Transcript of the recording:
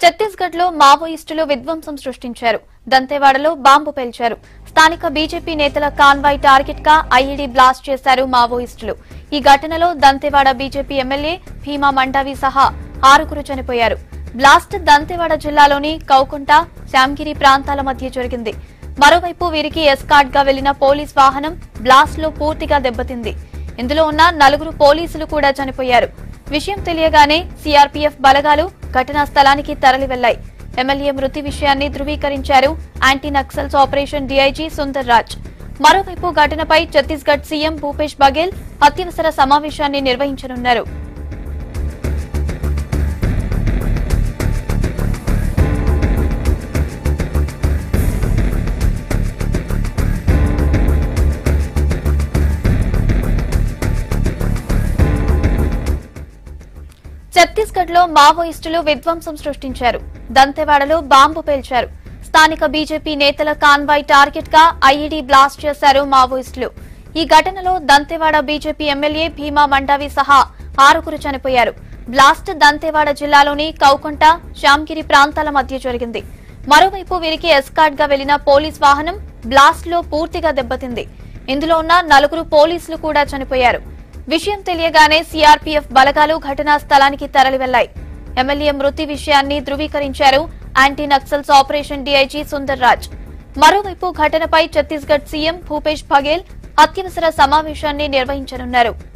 ఛత్తీస్గఢ్ లో మావోయిస్టులు విధ్వంసం సృష్టించారు దంతేవాడలో బాంబు పేల్చారు స్థానిక బీజేపీ నేతల కాన్వాయ్ టార్గెట్ గా ఐఈడీ బ్లాస్ట్ చేశారు మావోయిస్టులు ఈ ఘటనలో దంతేవాడ బీజేపీ ఎమ్మెల్యే భీమా మండావి సహా ఆరుగురు చనిపోయారు బ్లాస్ట్ దంతేవాడ జిల్లాలోని కౌకుంట శాంగిరి ప్రాంతాల మధ్య జరిగింది మరోవైపు వీరికి ఎస్కార్ట్ గా వెళ్లిన పోలీస్ వాహనం బ్లాస్ట్ లో పూర్తిగా దెబ్బతింది ఇందులో ఉన్న నలుగురు పోలీసులు కూడా చనిపోయారు విషయం తెలియగానే సీఆర్పీఎఫ్ బలగాలు ఘటనా స్థలానికి తరలి వెళ్లాయి ఎమ్మెల్యే మృతి విషయాన్ని ధృవీకరించారు anti Naxals operation DIG Sundar Raj మరోవైపు ఘటనపై ఛత్తీస్గఢ్ సీఎం భూపేష్ బఘేల్ అత్యవసర సమావేశాన్ని నిర్వహించనున్నారు ఛత్తీస్గఢ్ లో మావోయిస్టులు విధ్వంసం సృష్టించారు దంతెవాడలో బాంబు పేల్చారు స్థానిక బీజేపీ నేతల కాన్వాయ్ టార్గెట్ గా ఐఈడీ బ్లాస్ట్ చేశారు మావోయిస్టులు ఈ ఘటనలో దంతెవాడ బీజేపీ ఎమ్మెల్యే భీమా మండావి సహా ఆరుగురు చనిపోయారు బ్లాస్ట్ దంతెవాడ జిల్లాలోని కౌకుంట శ్యామ్గిరి ప్రాంతాల మధ్య జరిగింది మరోవైపు వీరికి ఎస్కార్ట్ గా వెళ్లిన పోలీస్ వాహనం బ్లాస్ట్ లో పూర్తిగా దెబ్బతింది ఇందులో ఉన్న నలుగురు పోలీసులు కూడా చనిపోయారు విషయం తెలియగానే సీఆర్పీఎఫ్ బలగాలు ఘటనా స్థలానికి తరలి వెళ్లాయి ఎమ్మెల్యే మృతి విషయాన్ని ధృవీకరించారు anti Naxals operation DIG Sundar Raj మరోవైపు ఘటనపై ఛత్తీస్గఢ్ సీఎం భూపేష్ బఘేల్ అత్యవసర సమావేశాన్ని నిర్వహించనున్నారు